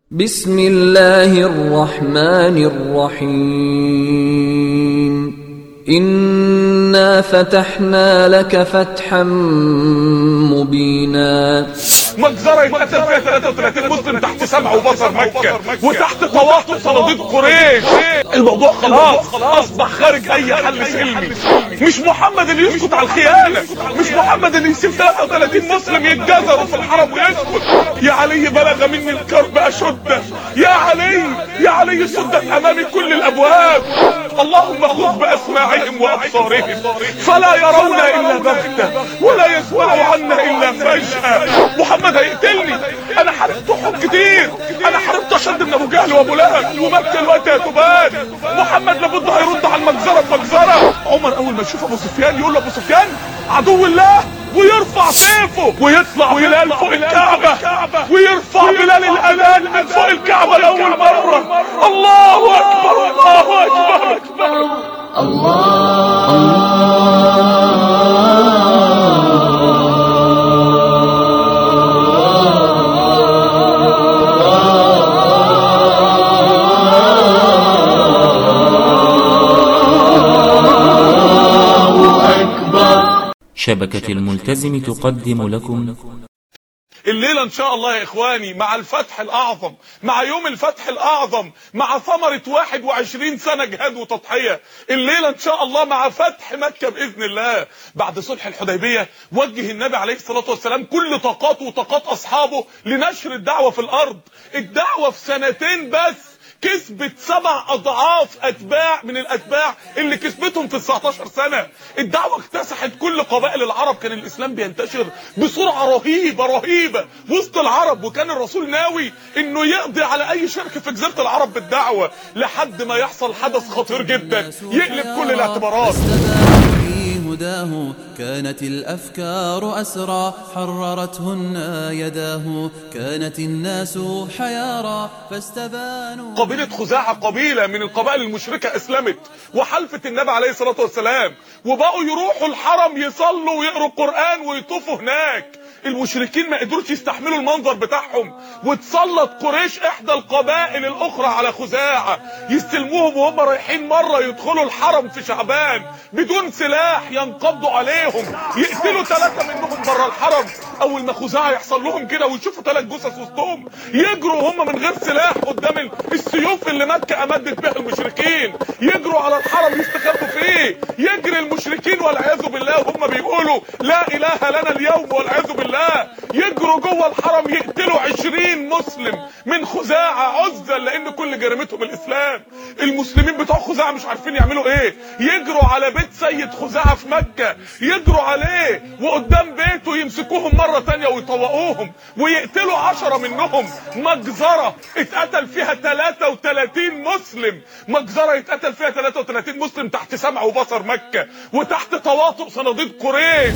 بسم الله الرحمن الرحيم إنا فتحنا لك فتحا مبينا مجزرة يتقتل فيها 33 مسلم تحت سبع وبصر مكة وتحت تواطؤ صناديق قريش الموضوع خلاص اصبح خارج اي حل سلمي مش محمد اللي يسكت على الخيانة مش محمد اللي يسيب 33 مسلم يتجزروا في الحرم ويسكت يا علي بلغ مني الكرب اشده يا علي يا علي سدت امامي كل الابواب اللهم خذ باسماعهم وابصارهم فلا يرون الا بغته ولا يسمعوا عنا الا فجأة محمد هيقتلني انا حاربت حب كتير انا حاربت اشد من ابو جهل وابو لهب ومكه الوقت هتبان محمد لابد هيرد على المجزره بمجزره عمر اول ما يشوف ابو سفيان يقول له ابو سفيان عدو الله ويرفع سيفه ويطلع بلال فوق الكعبة ويرفع بلال الأذان من فوق الكعبة لأول مرة الله أكبر الله أكبر شبكة الملتزم تقدم لكم الليلة ان شاء الله يا اخواني مع الفتح الاعظم مع يوم الفتح الاعظم مع ثمرة 21 سنة جهاد وتضحية الليلة ان شاء الله مع فتح مكة باذن الله بعد صلح الحديبية وجه النبي عليه الصلاة والسلام كل طاقاته وطاقات اصحابه لنشر الدعوة في الارض الدعوة في سنتين بس كسبت سبع اضعاف اتباع من الاتباع اللي كسبتهم في 19 سنة الدعوة اكتسحت كل قبائل العرب كان الاسلام بينتشر بسرعة رهيبة رهيبة وسط العرب وكان الرسول ناوي انه يقضي على اي شركة في جزيرة العرب بالدعوة لحد ما يحصل حدث خطير جدا يقلب كل الاعتبارات فاستبانوا في هداه كانت الأفكار أسرى حررتهن يداه كانت الناس حيارى فاستبانوا قبيلة خزاعة قبيلة من القبائل المشركة اسلمت وحلفت النبي عليه الصلاة والسلام وبقوا يروحوا الحرم يصلوا ويقروا القرآن ويطوفوا هناك المشركين ما قدروش يستحملوا المنظر بتاعهم وتسلط قريش احدى القبائل الاخرى على خزاعة يستلموهم وهم رايحين مرة يدخلوا الحرم في شعبان بدون سلاح ينقضوا عليهم يقتلوا ثلاثة منهم بره الحرم اول ما خزاعة يحصل لهم كده ويشوفوا ثلاث جثث وسطهم يجروا هم من غير سلاح قدام ال- السيوف اللي مكة امدت بها المشركين يجروا على الحرم يستخبوا فيه يجري المشركين والعياذ بالله وهم بيقولوا لا اله لنا اليوم والعياذ بالله يجروا جوه الحرم يقتلوا عشرين مسلم من خزاعة عزا لان كل جريمتهم الاسلام المسلمين بتوع خزاعة مش عارفين يعملوا ايه يجروا على بيت سيد خزاعة في مكة يجروا عليه وقدام بيته يمسكوهم مرة تانية ويطوقوهم ويقتلوا عشرة منهم مجزرة اتقتل فيها 33 مسلم مجزرة يتقتل فيها 33 مسلم تحت سمع وبصر مكة وتحت تواطؤ صناديق قريش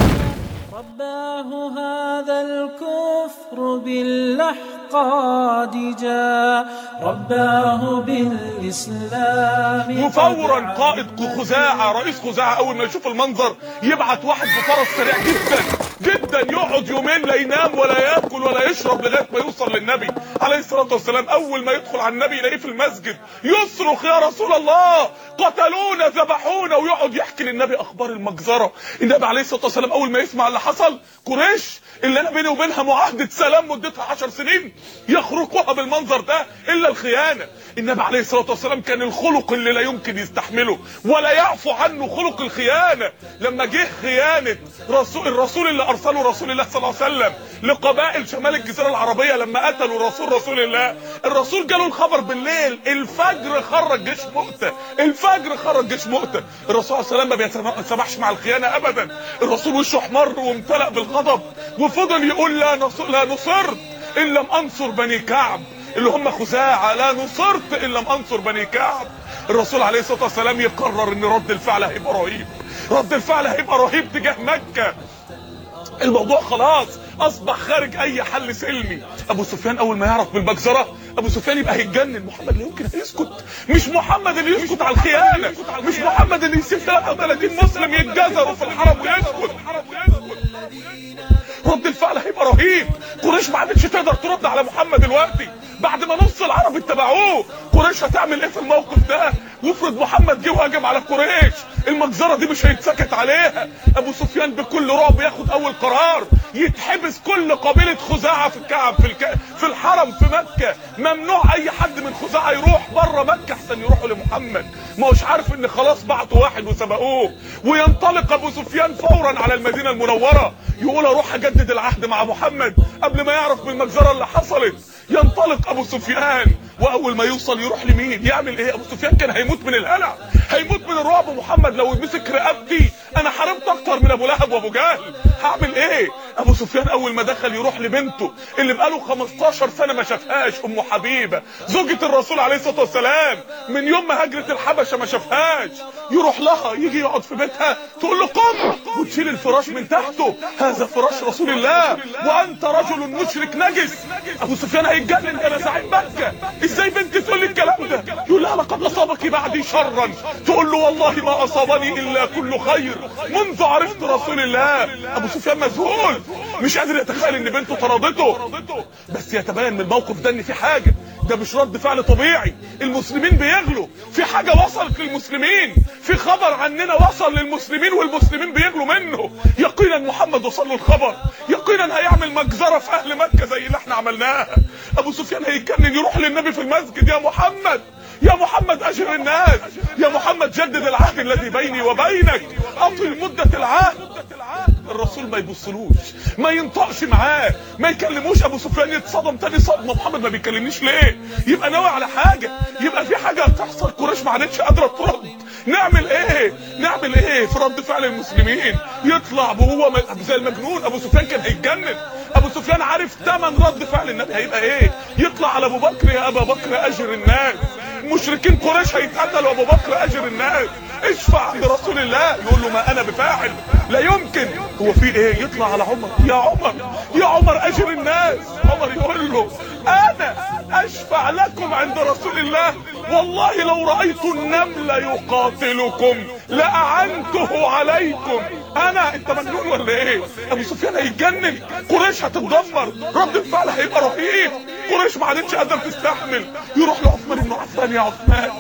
رباه هذا الكفر بالأحقاد جاء رباه بالإسلام وفورا قائد خزاعة رئيس خزاعة اول ما يشوف المنظر يبعت واحد بفرس سريع جدا جدا يقعد يومين لا ينام ولا ياكل ولا يشرب لغايه ما يوصل للنبي عليه الصلاه والسلام اول ما يدخل على النبي يلاقيه في المسجد يصرخ يا رسول الله قتلونا ذبحونا ويقعد يحكي للنبي اخبار المجزره النبي عليه الصلاه والسلام اول ما يسمع اللي حصل قريش اللي انا بيني وبينها معاهده سلام مدتها 10 سنين يخرقوها بالمنظر ده الا الخيانه النبي عليه الصلاه والسلام كان الخلق اللي لا يمكن يستحمله ولا يعفو عنه خلق الخيانه لما جه خيانه رسول الرسول اللي ارسله رسول الله صلى الله عليه وسلم لقبائل شمال الجزيره العربيه لما قتلوا رسول رسول الله الرسول جاله الخبر بالليل الفجر خرج جيش مؤتة الفجر خرج جيش مؤتة الرسول صلى الله عليه وسلم ما بيتسمحش مع الخيانه ابدا الرسول وشه احمر وامتلأ بالغضب وفضل يقول لا نصر لا نصرت ان لم انصر بني كعب اللي هم خزاعه لا نصرت ان لم انصر بني كعب الرسول عليه الصلاه والسلام يقرر ان رد الفعل هيبقى رهيب رد الفعل هيبقى رهيب تجاه مكه الموضوع خلاص اصبح خارج اي حل سلمي ابو سفيان اول ما يعرف بالمجزره ابو سفيان يبقى هيتجنن محمد لا يمكن هيسكت مش محمد اللي يسكت على الخيانه مش محمد اللي يسيب 33 مسلم يتجزروا في الحرم ويسكت رد الفعل هيبقى رهيب قريش ما عادتش تقدر ترد على محمد دلوقتي بعد ما نص العرب اتبعوه قريش هتعمل ايه في الموقف ده وافرض محمد جه وهجم على قريش المجزره دي مش هيتسكت عليها ابو سفيان بكل رعب ياخد اول قرار يتحبس كل قبيله خزاعه في الكعب في الك... في الحرم في مكه ممنوع اي حد من خزاعه يروح بره مكه احسن يروحوا لمحمد ما هوش عارف ان خلاص بعتوا واحد وسبقوه وينطلق ابو سفيان فورا على المدينه المنوره يقول اروح اجدد العهد مع محمد قبل ما يعرف بالمجزره اللي حصلت ينطلق ابو سفيان واول ما يوصل يروح لمين يعمل ايه ابو سفيان كان هيموت من الهلع هيموت من الرعب محمد لو مسك رقبتي انا حاربت اكتر من ابو لهب وابو جهل هعمل ايه ابو سفيان اول ما دخل يروح لبنته اللي بقاله 15 سنه ما شافهاش ام حبيبه زوجة الرسول عليه الصلاه والسلام من يوم ما هجرت الحبشه ما شافهاش يروح لها يجي يقعد في بيتها تقول له قم وتشيل الفراش من تحته هذا فراش رسول الله وانت رجل مشرك نجس ابو سفيان هيتجنن ده انا زعيم مكه ازاي بنت تقول لي الكلام ده يقول لها لقد اصابك بعدي شرا تقول له والله ما اصابني الا كل خير منذ عرفت رسول الله ابو سفيان مذهول مش قادر يتخيل ان بنته طردته بس يتبين من الموقف ده ان في حاجه ده مش رد فعل طبيعي المسلمين بيغلوا في حاجه وصلت للمسلمين في خبر عننا وصل للمسلمين والمسلمين بيغلوا منه يقينا محمد وصل له الخبر يقينا هيعمل مجزره في اهل مكه زي اللي احنا عملناها ابو سفيان هيتجنن يروح للنبي في المسجد يا محمد يا محمد اجر الناس يا محمد جدد العهد الذي بيني وبينك اطل مده العهد الرسول ما يبصلوش ما ينطقش معاه ما يكلموش ابو سفيان يتصدم تاني صدمه محمد ما بيكلمنيش ليه يبقى ناوي على حاجه يبقى في حاجه هتحصل قريش ما عادتش قادره ترد نعمل ايه نعمل ايه في رد فعل المسلمين يطلع وهو م- زي المجنون ابو سفيان كان هيتجنن ابو سفيان عارف تمن رد فعل النبي هيبقى ايه يطلع على ابو بكر يا ابا بكر اجر الناس مشركين قريش هيتقتلوا ابو بكر اجر الناس اشفع عند رسول الله يقول له ما انا بفاعل لا يمكن هو في ايه يطلع على عمر يا عمر يا عمر اجر الناس عمر يقول له انا اشفع لكم عند رسول الله والله لو رايت النمل يقاتلكم لاعنته عليكم انا انت مجنون ولا ايه ابو سفيان هيتجنن قريش هتتدمر رد الفعل هيبقى رهيب قريش ما عادتش قادره تستحمل يروح لعثمان بن عفان يا عثمان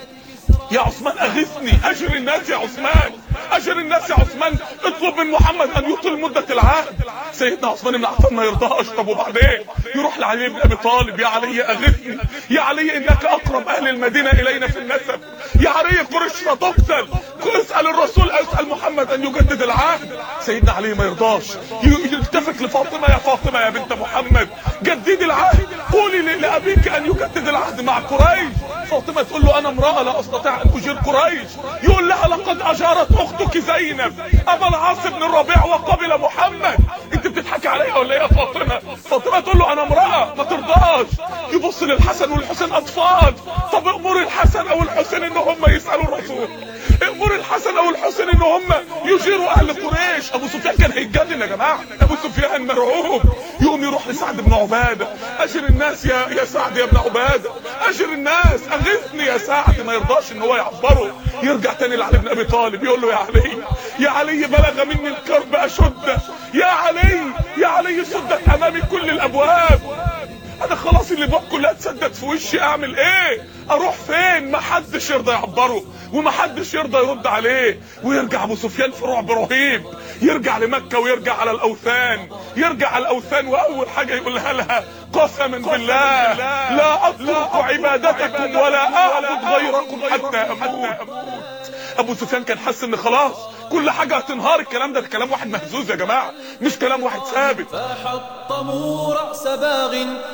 يا عثمان اغثني اجر الناس يا عثمان اجر الناس يا عثمان اطلب من محمد ان يطل مدة العهد سيدنا عثمان بن عفان ما يرضاش طب وبعدين يروح لعلي بن ابي طالب يا علي اغثني يا علي انك اقرب اهل المدينة الينا في النسب يا علي قريش ستقتل اسال الرسول اسال محمد ان يجدد العهد سيدنا علي ما يرضاش ي- يلتفت لفاطمة يا فاطمة يا بنت محمد جددي العهد قولي ل- لابيك ان يجدد العهد مع قريش فاطمة تقول له انا امرأة لا استطيع ان اجير قريش يقول لها لقد اجارت اختك زينب ابا العاص بن الربيع وقبل محمد انت بتضحكي عليا ولا ايه يا فاطمة فاطمة تقول له انا امرأة ما ترضاش يبص للحسن والحسين اطفال طب امر الحسن او الحسين ان هم يسألوا الرسول امر الحسن او الحسين ان هم يجيروا اهل قريش ابو سفيان كان هيتجنن يا جماعه ابو سفيان مرعوب يقوم يروح لسعد بن عباده اجر الناس يا يا سعد يا ابن عباده اجر الناس اغثني يا سعد ما يرضاش ان هو يعبره يرجع تاني لعلي بن ابي طالب يقول له يا علي يا علي بلغ مني الكرب اشده يا علي يا علي سدت امامي كل الابواب انا خلاص اللي باب كلها اتسدت في وشي اعمل ايه اروح فين محدش يرضى يعبره ومحدش يرضى يرد عليه ويرجع ابو سفيان في رعب رهيب يرجع لمكة ويرجع على الاوثان يرجع على الاوثان واول حاجة يقولها لها قسما بالله لا اترك عبادتكم ولا اعبد غيركم حتى اموت ابو سفيان كان حاسس ان خلاص كل حاجة هتنهار الكلام ده, ده كلام واحد مهزوز يا جماعة مش كلام واحد ثابت فحطموا رأس باغ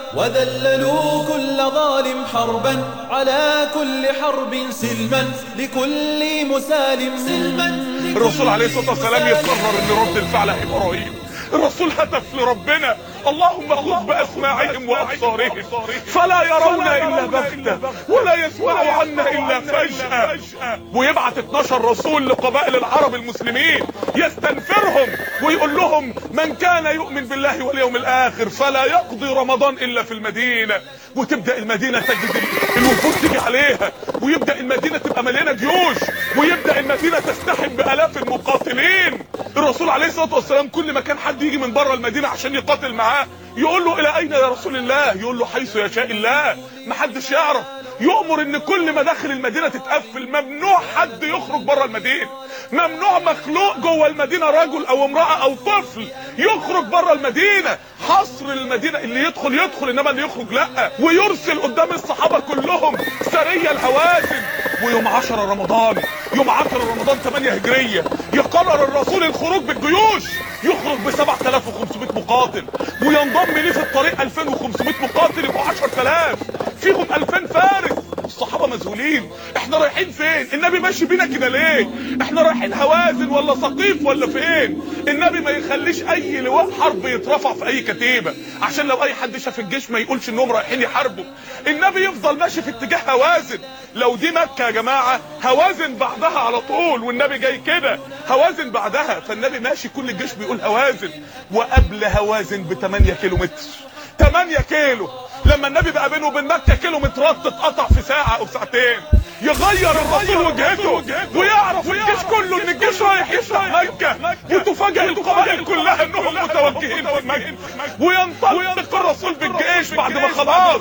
وذللوا كل ظالم حربا على كل حرب سلما لكل مسالم سلما الرسول عليه الصلاة والسلام يقرر ان رد الفعل هيبقى رهيب الرسول هتف لربنا اللهم خذ بأسماعهم وأبصارهم فلا يرون إلا بغتة ولا يسمعوا عنا إلا فجأة ويبعت 12 رسول لقبائل العرب المسلمين يستنفرهم ويقول لهم من كان يؤمن بالله واليوم الآخر فلا يقضي رمضان إلا في المدينة وتبدأ المدينة تجد الوفود تيجي عليها ويبدأ المدينة تبقى مليانة جيوش ويبدأ المدينة تستحم بآلاف المقاتلين الرسول عليه الصلاة والسلام كل ما كان حد يجي من بره المدينة عشان يقاتل معاه يقول له الى اين يا رسول الله يقول له حيث يشاء الله محدش يعرف يؤمر ان كل مداخل المدينه تتقفل ممنوع حد يخرج بره المدينه ممنوع مخلوق جوه المدينه رجل او امراه او طفل يخرج بره المدينه حصر المدينه اللي يدخل يدخل انما اللي يخرج لا ويرسل قدام الصحابه كلهم سريه الهوازن ويوم 10 رمضان يوم 10 رمضان 8 هجريه يقرر الرسول الخروج بالجيوش يخرج ب 7500 مقاتل وينضم ليه في الطريق 2500 مقاتل يبقوا 10000 فيهم 2000 فارس الصحابه مذهولين احنا رايحين فين النبي ماشي بينا كده ليه احنا رايحين هوازن ولا سقيف ولا فين النبي ما يخليش اي لواء حرب يترفع في اي كتيبه عشان لو اي حد شاف الجيش ما يقولش انهم رايحين يحاربوا النبي يفضل ماشي في اتجاه هوازن لو دي مكه يا جماعه هوازن بعدها على طول والنبي جاي كده هوازن بعدها فالنبي ماشي كل الجيش بيقول هوازن وقبل هوازن ب 8 كيلو متر 8 كيلو لما النبي بقى بينه وبين مكه كيلومترات تتقطع في ساعه او ساعتين يغير الرسول وجهته ويعرف الجيش كله ان الجيش رايح يفتح مكه وتفاجئ القبائل كلها انهم متوجهين في مكه وينطلق الرسول بالجيش بعد ما خلاص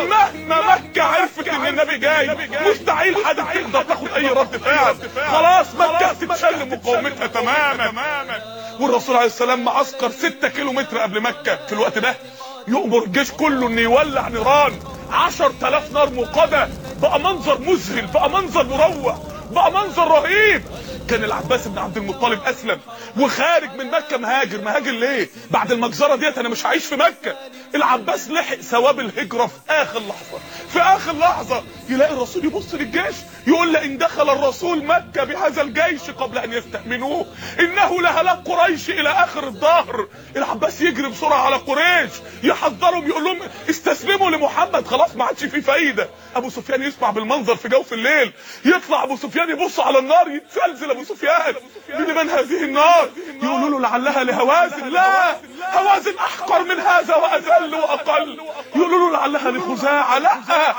مهما مكه عرفت ان النبي جاي مستحيل حد تقدر تاخد اي رد فعل خلاص مكه هتتشل مقاومتها تماما والرسول عليه السلام معسكر 6 كيلو متر قبل مكه في الوقت ده يؤمر الجيش كله انه يولع نيران 10000 نار موقده بقى منظر مذهل بقى منظر مروع بقى منظر رهيب كان العباس بن عبد المطلب اسلم وخارج من مكه مهاجر مهاجر ليه بعد المجزره ديت انا مش هعيش في مكه العباس لحق ثواب الهجره في اخر لحظه في اخر لحظه يلاقي الرسول يبص للجيش يقول لئن دخل الرسول مكه بهذا الجيش قبل ان يستأمنوه انه لهلاك قريش الى اخر الظهر العباس يجري بسرعه على قريش يحذرهم يقول لهم استسلموا لمحمد خلاص ما عادش فيه فايده ابو سفيان يسمع بالمنظر في جوف الليل يطلع ابو سفيان يبص على النار يتزلزل ابو سفيان من هذه النار يقولوا له لعلها لهوازن لا هوازن احقر من هذا واذل واقل يقولوا له لعلها لخزاعه لا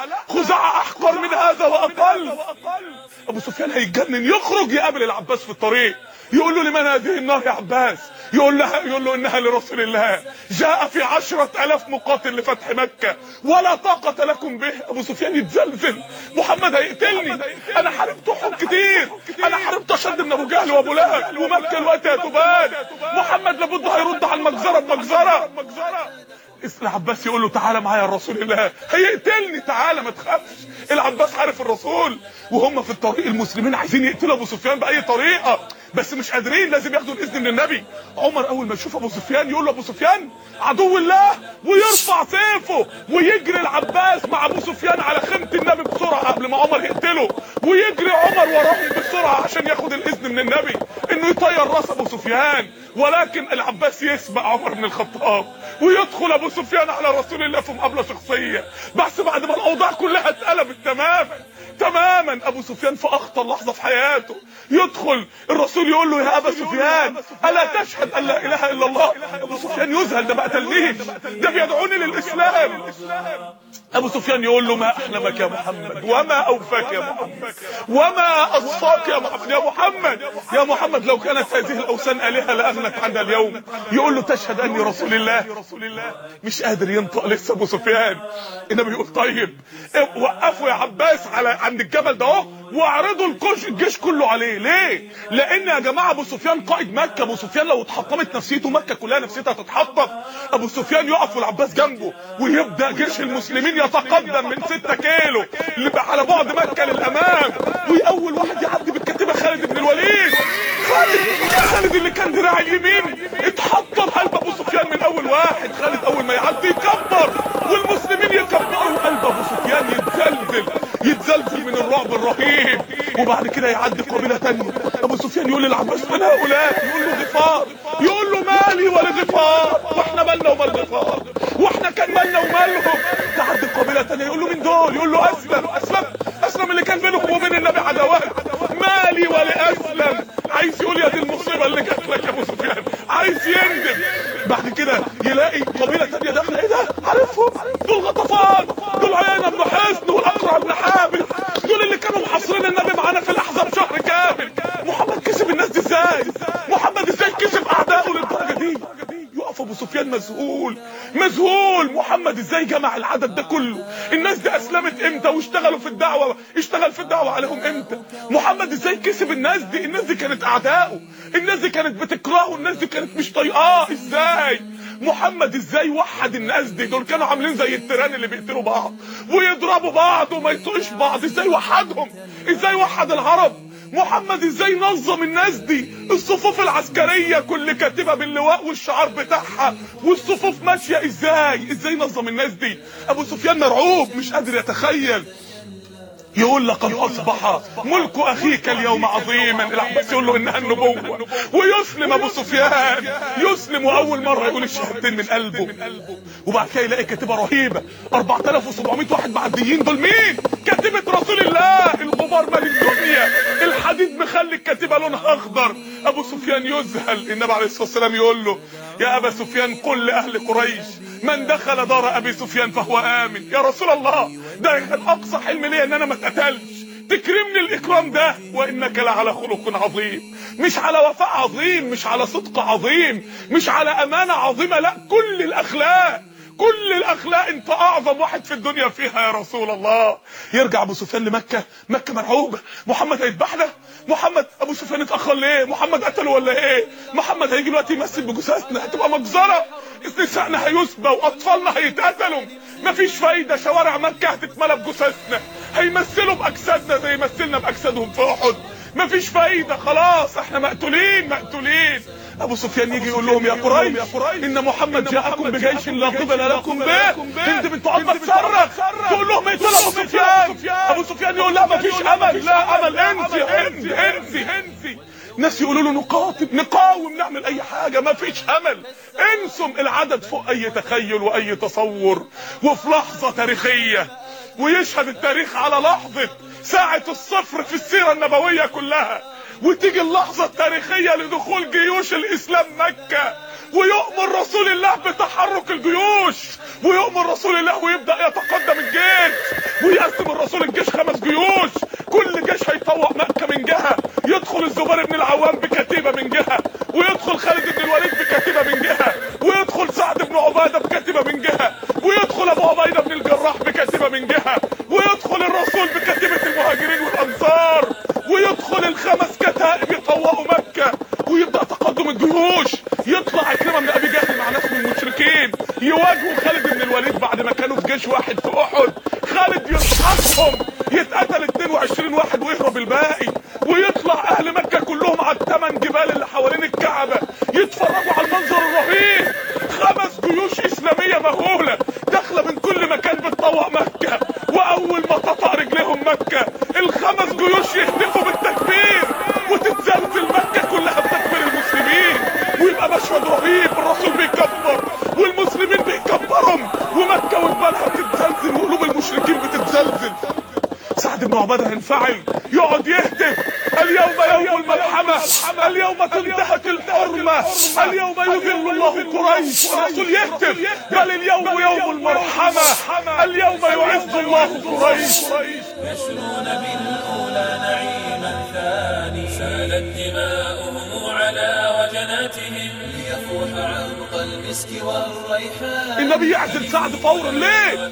خزاعه احقر من هذا واقل ابو سفيان هيتجنن يخرج يقابل العباس في الطريق يقول له لمن هذه النار يا عباس يقول لها يقول له انها لرسول الله جاء في عشرة الاف مقاتل لفتح مكة ولا طاقة لكم به ابو سفيان يتزلزل محمد هيقتلني انا حاربت حب كتير انا حاربت اشد من ابو جهل وابو لهب ومكة الوقت هتبان محمد لابد هيرد على المجزرة بمجزرة العباس يقول له تعالى معايا يا رسول الله هيقتلني تعالى ما تخافش العباس عارف الرسول وهم في الطريق المسلمين عايزين يقتلوا ابو سفيان باي طريقه بس مش قادرين لازم ياخدوا الاذن من النبي عمر اول ما يشوف ابو سفيان يقول له ابو سفيان عدو الله ويرفع سيفه ويجري العباس مع ابو سفيان على خيمه النبي بسرعه قبل ما عمر يقتله ويجري عمر وراهم بسرعه عشان ياخد الاذن من النبي انه يطير راس ابو سفيان ولكن العباس يسبق عمر بن الخطاب ويدخل ابو سفيان على رسول الله في مقابله شخصيه بس بعد ما الاوضاع كلها اتقلبت تماما تماما ابو سفيان في اخطر لحظه في حياته يدخل الرسول يقول له يا ابا سفيان الا تشهد ان لا اله الا الله ابو سفيان يذهل ده ما قتلنيش ده بيدعوني للاسلام ابو سفيان يقول له ما احلمك يا محمد وما اوفاك يا محمد وما اصفاك يا محمد يا محمد يا محمد لو كانت هذه الاوثان الهه لاغنت عنا اليوم يقول له تشهد اني رسول الله مش قادر ينطق لسه ابو سفيان النبي يقول طيب وقفوا يا عباس على عند الجبل ده اهو واعرضوا الجيش الجيش كله عليه ليه لان يا جماعه ابو سفيان قائد مكه ابو سفيان لو اتحطمت نفسيته مكه كلها نفسيتها تتحطم ابو سفيان يقف والعباس جنبه ويبدا جيش المسلمين يتقدم من 6 كيلو على بعد مكه للامام واول واحد يعدي بالكتيبه خالد بن الوليد خالد خالد اللي كان دراع اليمين اتحطم قلب ابو سفيان من اول واحد خالد اول ما يعدي يكبر والمسلمين يكبروا قلب ابو سفيان يتزلزل يتزلزل من الرعب الرهيب وبعد كده يعدي قبيله تانية ابو سفيان يقول للعباس من هؤلاء يقول له غفار يقول له مالي ولغفار واحنا مالنا ومال غفار واحنا كان مالنا ومالهم تعدي قبيله تانية يقول له مين دول يقول له اسلم اسلم اسلم اللي كان بينهم وبين النبي عداوات مالي ولاسلم عايز يقول يا دي المصيبه اللي جات لك يا ابو سفيان عايز يندم بعد كده يلاقي قبيله تانية داخله ايه ده عارفهم دول غطفان دول عيانه بن حصن والاقرع بن حابس دول اللي كانوا محاصرين النبي معانا في الاحزاب شهر كامل محمد كسب الناس دي ازاي محمد ازاي كسب اعدائه للدرجه دي يقف ابو سفيان سفيان مذهول مذهول محمد ازاي جمع العدد ده كله الناس دي اسلمت امتى واشتغلوا في الدعوه اشتغل في الدعوه عليهم امتى محمد ازاي كسب الناس دي الناس دي كانت اعدائه الناس دي كانت بتكرهه الناس دي كانت مش طايقاه ازاي محمد ازاي وحد الناس دي دول كانوا عاملين زي التيران اللي بيقتلوا بعض ويضربوا بعض وما يطقش بعض ازاي وحدهم ازاي وحد العرب محمد ازاي نظم الناس دي الصفوف العسكرية كل كاتبة باللواء والشعار بتاعها والصفوف ماشية ازاي ازاي نظم الناس دي ابو سفيان مرعوب مش قادر يتخيل يقول لقد اصبح ملك اخيك اليوم عظيما العباس يقول له انها النبوه ويسلم ابو سفيان يسلم واول مره يقول الشهادتين من قلبه وبعد كده يلاقي كاتبه رهيبه 4700 واحد معديين دول مين كاتبه رسول الله الغبار مال الدنيا الحديد مخلي الكاتبه لونها اخضر ابو سفيان يذهل النبي عليه الصلاه والسلام يقول له يا ابا سفيان قل لاهل قريش من دخل دار ابي سفيان فهو امن يا رسول الله ده كان اقصى حلم ليا ان انا ما اتقتلش تكرمني الاكرام ده وانك لعلى خلق عظيم مش على وفاء عظيم مش على صدق عظيم مش على امانه عظيمه لا كل الاخلاق كل الاخلاق انت اعظم واحد في الدنيا فيها يا رسول الله يرجع ابو سفيان لمكه مكه مرعوبه محمد هيذبحنا محمد ابو سفيان اتاخر ليه محمد قتله ولا ايه محمد هيجي دلوقتي يمثل بجثثنا هتبقى مجزره نسائنا هيسبى واطفالنا هيتقتلوا مفيش فايده شوارع مكه هتتملى بجثثنا هيمثلوا باجسادنا زي مثلنا باجسادهم في احد مفيش فايده خلاص احنا مقتولين مقتولين ابو سفيان يجي يقول لهم يا قريش ان محمد جاءكم بجيش لا قبل لكم به هند بنت عتبه تصرخ تقول لهم اقتلوا ابو سفيان ابو سفيان يقول لا مفيش امل لا امل انسي هند انسي انسي ناس يقولوا له نقاتل نقاوم نعمل اي حاجه ما فيش امل انسم العدد فوق اي تخيل واي تصور وفي لحظه تاريخيه ويشهد التاريخ على لحظه ساعه الصفر في السيره النبويه كلها وتيجي اللحظة التاريخية لدخول جيوش الإسلام مكة ويؤمر رسول الله بتحرك الجيوش ويؤمر رسول الله ويبدأ يتقدم الجيش ويقسم الرسول الجيش خمس جيوش كل جيش هيطوق مكة من جهة يدخل الزبير بن العوام بكتيبة من جهة ويدخل خالد بن الوليد بكتيبة من جهة ويدخل سعد بن عبادة بكتيبة من جهة ويدخل أبو عبيدة بن الجراح بكتيبة من جهة ويدخل الرسول بكتيبة المهاجرين والأنصار ويدخل الخمس كتائب يطوقوا مكة ويبدأ تقدم الجيوش يطلع عكرمة من أبي جهل مع ناس من المشركين يواجهوا خالد بن الوليد بعد ما كانوا في جيش واحد في أحد خالد يسحقهم يتقتل 22 واحد ويهرب الباقي ويطلع أهل مكة كلهم على الثمان جبال اللي حوالين الكعبة يتفرجوا على المنظر الرهيب خمس جيوش إسلامية مهولة داخلة من كل مكان بتطوق مكة وأول ما تطأ رجليهم مكة الخمس جيوش يهتفوا بالتكبير وتتزلزل مكة كلها بتكبير المسلمين ويبقى مشهد رهيب الرسول بيكبر والمسلمين بيكبرهم ومكة وجبالها بتتزلزل وقلوب المشركين بتتزلزل سعد بن عبادة هينفعل يقعد يهتف اليوم يوم الملحمة اليوم تنتهك الحرمة اليوم يذل الله قريش والرسول يهتف بل اليوم يوم المرحمة اليوم يعز الله قريش يشنون بالأولى نعيما ثاني سالت دماؤهم على وجناتهم ليفوح عنق المسك والريحان النبي يعزل سعد فورا ليه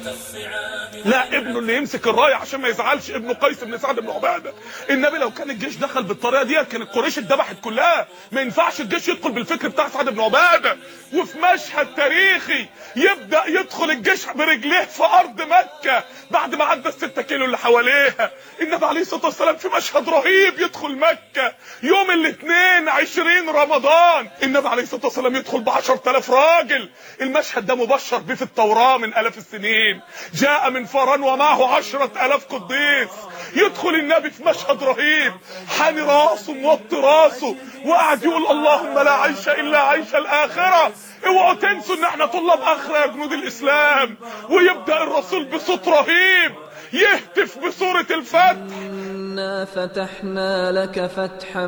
لا ابنه اللي يمسك الرايه عشان ما يزعلش ابنه قيس بن سعد بن عباده النبي لو كان الجيش دخل بالطريقه ديت كانت قريش اتذبحت كلها ما ينفعش الجيش يدخل بالفكر بتاع سعد بن عباده وفي مشهد تاريخي يبدا يدخل الجيش برجليه في ارض مكه بعد ما عدى الستة كيلو اللي حواليها النبي عليه الصلاه والسلام في مشهد رهيب يدخل مكه يوم الاثنين عشرين رمضان النبي عليه الصلاه والسلام يدخل ب 10000 راجل المشهد ده مبشر به في التوراه من الاف السنين جاء من فران ومعه عشرة الاف قديس يدخل النبي في مشهد رهيب حاني راسه موطي راسه وقعد يقول اللهم لا عيش الا عيش الاخره اوعوا تنسوا ان احنا طلاب اخره يا جنود الاسلام ويبدا الرسول بصوت رهيب يهتف بسوره الفتح إنا فتحنا لك فتحا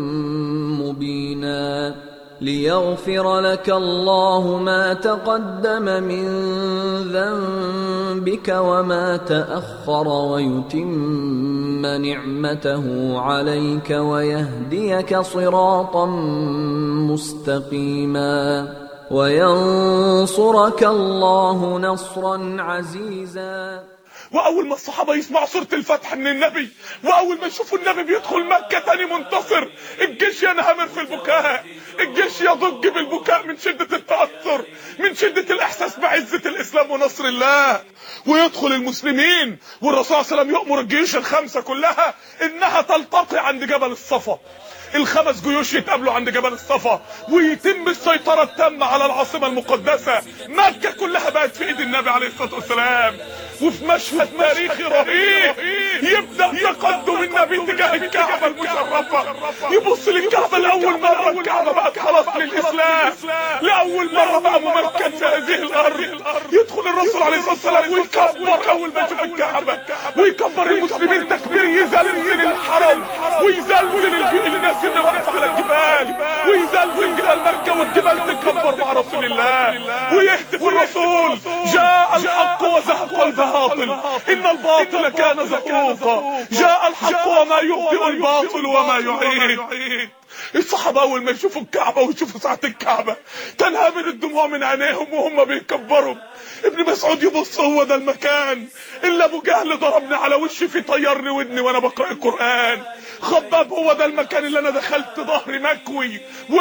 مبينا ليغفر لك الله ما تقدم من ذنبك وما تأخر ويتم نعمته عليك ويهديك صراطا مستقيما وينصرك الله نصرا عزيزا واول ما الصحابه يسمعوا سوره الفتح من النبي واول ما يشوفوا النبي بيدخل مكه تاني منتصر الجيش ينهمر في البكاء الجيش يضج بالبكاء من شده التاثر من شده الاحساس بعزه الاسلام ونصر الله ويدخل المسلمين والرسول صلى الله عليه وسلم يامر الجيوش الخمسه كلها انها تلتقي عند جبل الصفا الخمس جيوش يتقابلوا عند جبل الصفا ويتم السيطرة التامة على العاصمة المقدسة مكة كلها بقت في ايد النبي عليه الصلاة والسلام وفي مشهد تاريخي رهيب يبدأ تقدم النبي تجاه الكعبة المشرفة يبص للكعبة لأول مرة الكعبة بقت خلاص للإسلام لأول مرة بقى ممكن في هذه الأرض يدخل الرسول عليه الصلاة والسلام ويكبر أول ما يشوف الكعبة ويكبر المسلمين تكبير يزلزل الحرم ويزلزل الجبال الناس اللي واقفة على الجبال ويزلزل جبال مكة والجبال تكبر مع رسول الله ويهتف الرسول جاء الحق وزهق الباطل إن الباطل كان زهوقا جاء الحق وما يبدئ الباطل وما يعيد الصحابة أول ما يشوفوا الكعبة ويشوفوا ساعة الكعبة تنهمر الدموع من عينيهم وهم بيكبروا ابن مسعود يبص هو ده المكان اللي ابو جهل ضربني على وشي في طيرني ودني وانا بقرا القران خباب هو ده المكان اللي انا دخلت ظهري مكوي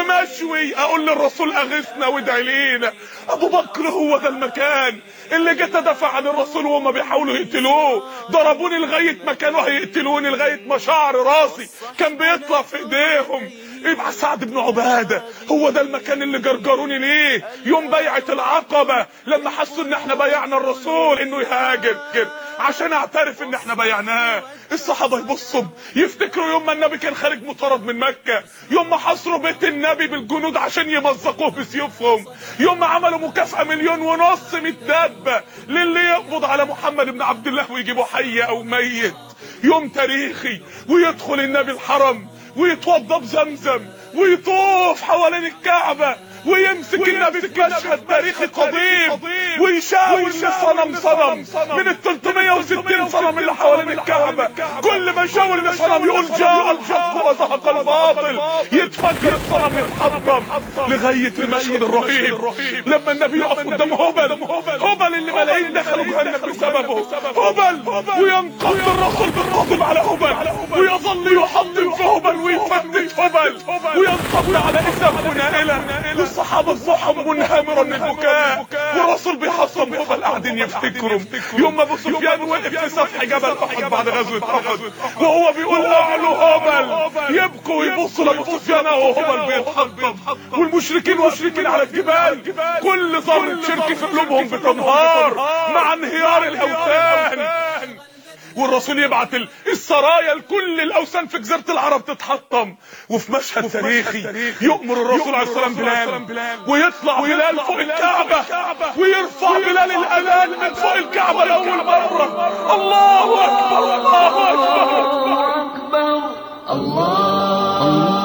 ومشوي اقول للرسول اغثنا وادعي لينا ابو بكر هو ده المكان اللي جيت ادافع عن الرسول وهم بيحاولوا يقتلوه ضربوني لغايه ما كانوا هيقتلوني لغايه ما شعر راسي كان بيطلع في ايديهم يبقى سعد بن عبادة هو ده المكان اللي جرجروني ليه يوم بيعة العقبة لما حسوا ان احنا بيعنا الرسول انه يهاجر عشان اعترف ان احنا بيعناه الصحابة يبصوا يفتكروا يوم ما النبي كان خارج مطارد من مكة يوم ما حصروا بيت النبي بالجنود عشان يمزقوه بسيوفهم يوم ما عملوا مكافأة مليون ونص متدبة للي يقبض على محمد بن عبد الله ويجيبه حي او ميت يوم تاريخي ويدخل النبي الحرم ويتوضى بزمزم ويطوف حوالين الكعبة ويمسك النبي في مشهد تاريخي قديم ويشاور لصنم صنم من ال 360 صنم اللي حوالين الكعبة كل ما يشاور لصنم يقول جاء الحق وزهق الباطل يتفجر الصنم يتحطم لغاية المشهد الرهيب لما النبي يقف قدام هبل هبل اللي ملايين دخلوا جهنم بسببه هبل وينقض الرسول بالغضب على هبل ويظل يحطم في هبل ويفتت هبل وينقض على اسم نائلة الصحابة الصحب منهمرة من البكاء والرسول بيحصن هبل قاعدين يفتكروا يوم ما ابو سفيان وقف في سفح جبل احد بعد غزوة احد وهو بيقول اعلوا هبل يبكوا ويبصوا لابو سفيان وهو هبل بيتحطم والمشركين مشركين على الجبال كل ذرة شرك في قلوبهم بتنهار مع انهيار الاوثان والرسول يبعت السرايا لكل الاوثان في جزيره العرب تتحطم وفي مشهد تاريخي يؤمر الرسول عليه السلام بلال ويطلع بلال فوق الكعبه ويرفع بلال الاذان من فوق الكعبه لاول مره الله اكبر الله اكبر الله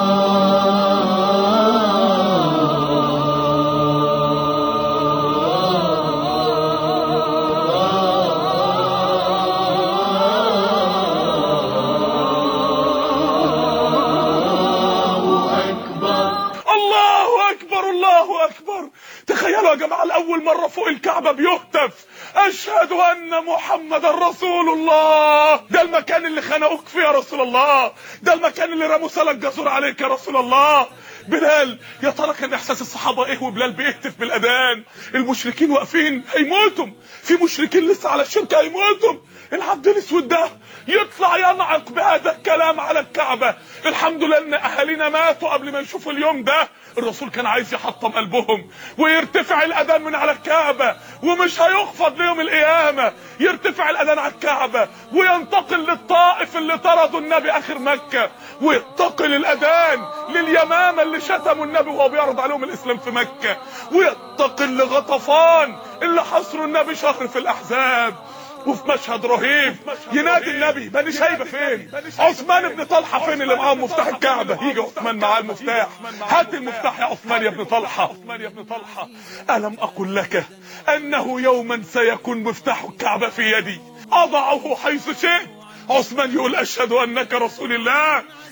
الله اكبر الله اكبر تخيلوا يا جماعه لاول مره فوق الكعبه بيهتف اشهد ان محمد رسول الله ده المكان اللي خنقوك فيه يا رسول الله ده المكان اللي رموا سلك جزور عليك يا رسول الله بلال يا ترى كان احساس الصحابه ايه وبلال بيهتف بالاذان المشركين واقفين هيموتوا في مشركين لسه على الشرك هيموتوا العبد الاسود ده يطلع ينعق بهذا الكلام على الكعبه الحمد لله ان اهالينا ماتوا قبل ما يشوفوا اليوم ده الرسول كان عايز يحطم قلبهم ويرتفع الاذان من على الكعبه ومش هيخفض ليوم القيامه يرتفع الاذان على الكعبه وينتقل للطائف اللي طردوا النبي اخر مكه وينتقل الاذان لليمامه اللي شتموا النبي وهو بيعرض عليهم الاسلام في مكه وينتقل لغطفان اللي حصروا النبي شهر في الاحزاب وفي مشهد رهيب ينادي النبي بني شايبه فين عثمان بن طلحه فين اللي معاه مفتاح الكعبه يجي عثمان معاه المفتاح هات المفتاح يا عثمان يا ابن طلحه عثمان يا ابن طلحه الم اقل لك انه يوما سيكون مفتاح الكعبه في يدي اضعه حيث شئت عثمان يقول اشهد انك رسول الله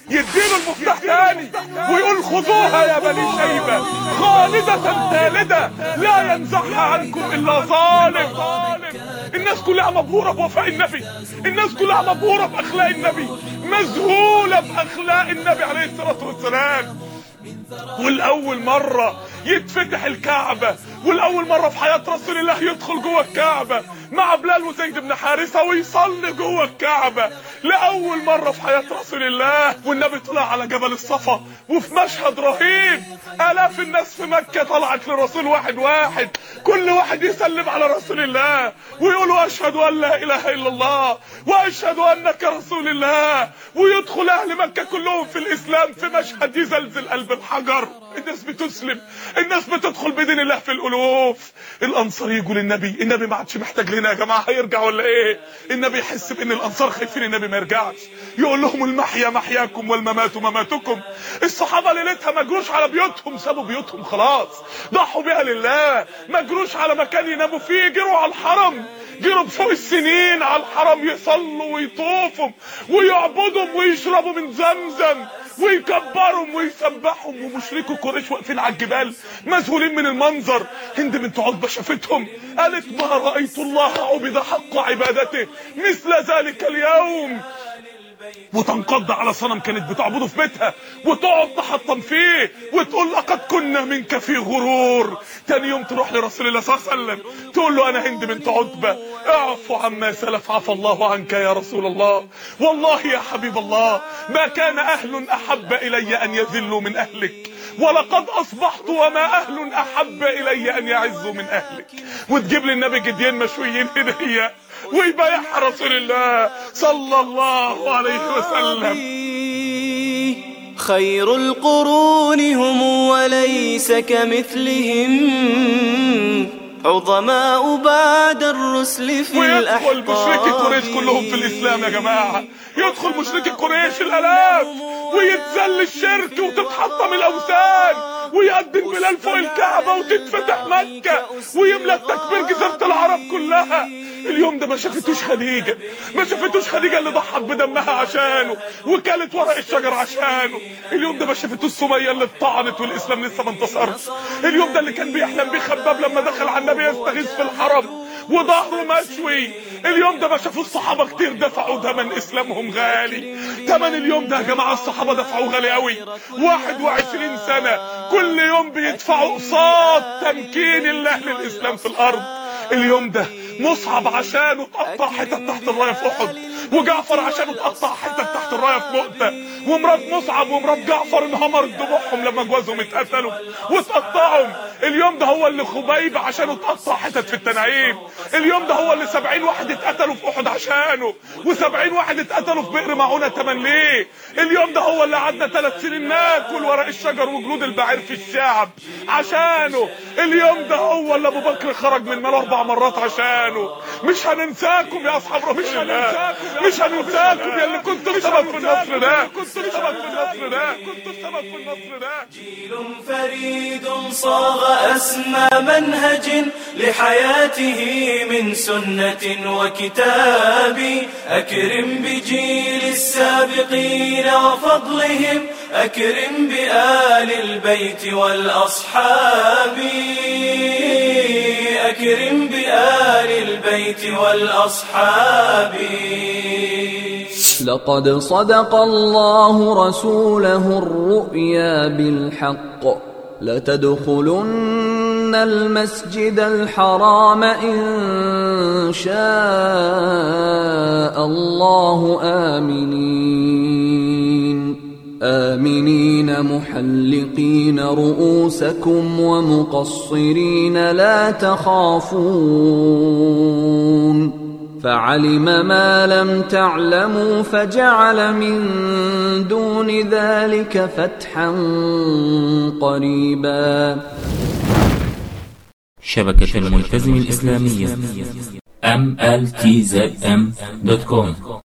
يديله المفتاح تاني ويقول خذوها يا بني شيبة خالدة ثالدة لا ينزعها عنكم إلا ظالم الناس كلها مبهورة بوفاء النبي الناس كلها مبهورة بأخلاق النبي مذهولة بأخلاق النبي عليه الصلاة والسلام والأول مرة يتفتح الكعبة والأول مرة في حياة رسول الله يدخل جوه الكعبة مع بلال وزيد بن حارثة ويصلي جوه الكعبة لأول مرة في حياة رسول الله والنبي طلع على جبل الصفا وفي مشهد رهيب آلاف الناس في مكة طلعت للرسول واحد واحد كل واحد يسلم على رسول الله ويقولوا أشهد أن لا إله إلا الله وأشهد أنك رسول الله ويدخل أهل مكة كلهم في الإسلام في مشهد يزلزل قلب الحجر الناس بتسلم الناس بتدخل بدين الله في الألوف الأنصار يجوا للنبي النبي ما عادش محتاج لنا يا جماعة هيرجع ولا إيه النبي يحس بأن الأنصار خايفين النبي ما يرجعش يقول لهم المحيا محياكم والممات مماتكم الصحابة ليلتها ما جروش على بيوتهم سابوا بيوتهم خلاص ضحوا بيها لله ما جروش على مكان يناموا فيه جروا على الحرم جروا بفوق السنين على الحرم يصلوا ويطوفوا ويعبدوا ويشربوا من زمزم ويكبرهم ويسبحهم ومشركوا قريش واقفين على الجبال مذهولين من المنظر هند بنت عتبه شافتهم قالت ما رايت الله عبد حق عبادته مثل ذلك اليوم وتنقض على صنم كانت بتعبده في بيتها وتقعد تحطم فيه وتقول لقد كنا منك في غرور تاني يوم تروح لرسول الله صلى الله عليه وسلم تقول له انا هند بنت عتبة اعفو عما سلف عفى الله عنك يا رسول الله والله يا حبيب الله ما كان اهل احب الي ان يذلوا من اهلك ولقد اصبحت وما اهل احب الي ان يعزوا من اهلك وتجيب لي النبي جديين مشويين هديه ويبايعها رسول الله صلى الله عليه وسلم خير القرون هم وليس كمثلهم عظماء بعد الرسل في ويدخل الأحقاب مشركي قريش كلهم في الاسلام يا جماعه يدخل مشركي قريش الالاف ويتذل الشرك وتتحطم الاوثان ويقدم بلال فوق الكعبه وتتفتح مكه ويملى التكبير جزيره العرب كلها اليوم ده ما شافتوش خديجه ما شافتوش خديجه اللي ضحت بدمها عشانه وكلت ورق الشجر عشانه اليوم ده ما شافتوش سميه اللي اتطعنت والاسلام لسه ما انتصرش اليوم ده اللي كان بيحلم بيه خباب لما دخل على النبي يستغيث في الحرم وظهره مشوي اليوم ده ما شافوش صحابه كتير دفعوا ثمن اسلامهم غالي ثمن اليوم ده يا جماعه الصحابه دفعوا غالي قوي 21 سنه كل يوم بيدفعوا قصاد تمكين الله للاسلام في الارض اليوم ده مصعب عشانه اتقطع حتت تحت الرايه في احد وجعفر عشانه اتقطع حتت تحت الرايه في مؤتة ومرات مصعب ومرات جعفر انهمرت دموعهم لما جوازهم اتقتلوا واتقطعهم اليوم ده هو اللي خبيب عشانه اتقطع حتت في التنعيم اليوم ده هو اللي 70 واحد اتقتلوا في احد عشانه و70 واحد اتقتلوا في بئر معونه تمن ليه اليوم ده هو اللي قعدنا ثلاث سنين ناكل ورق الشجر وجلود البعير في الشعب عشانه اليوم ده هو اللي ابو بكر خرج من ماله اربع مرات عشانه مش هننساكم يا اصحاب رسول الله مش هننساكم يا اللي كنتوا السبب في النصر ده كنتوا السبب في النصر ده كنتوا السبب في النصر ده جيل فريد صاغ أسمى منهج لحياته من سنة وكتاب أكرم بجيل السابقين وفضلهم أكرم بآل البيت والأصحاب أكرم بآل البيت والأصحاب لقد صدق الله رسوله الرؤيا بالحق لتدخلن المسجد الحرام إن شاء الله آمنين آمنين محلقين رؤوسكم ومقصرين لا تخافون فعلم ما لم تعلموا فجعل من دون ذلك فتحا قريبا شبكة الملتزم الإسلامية MLTZM.com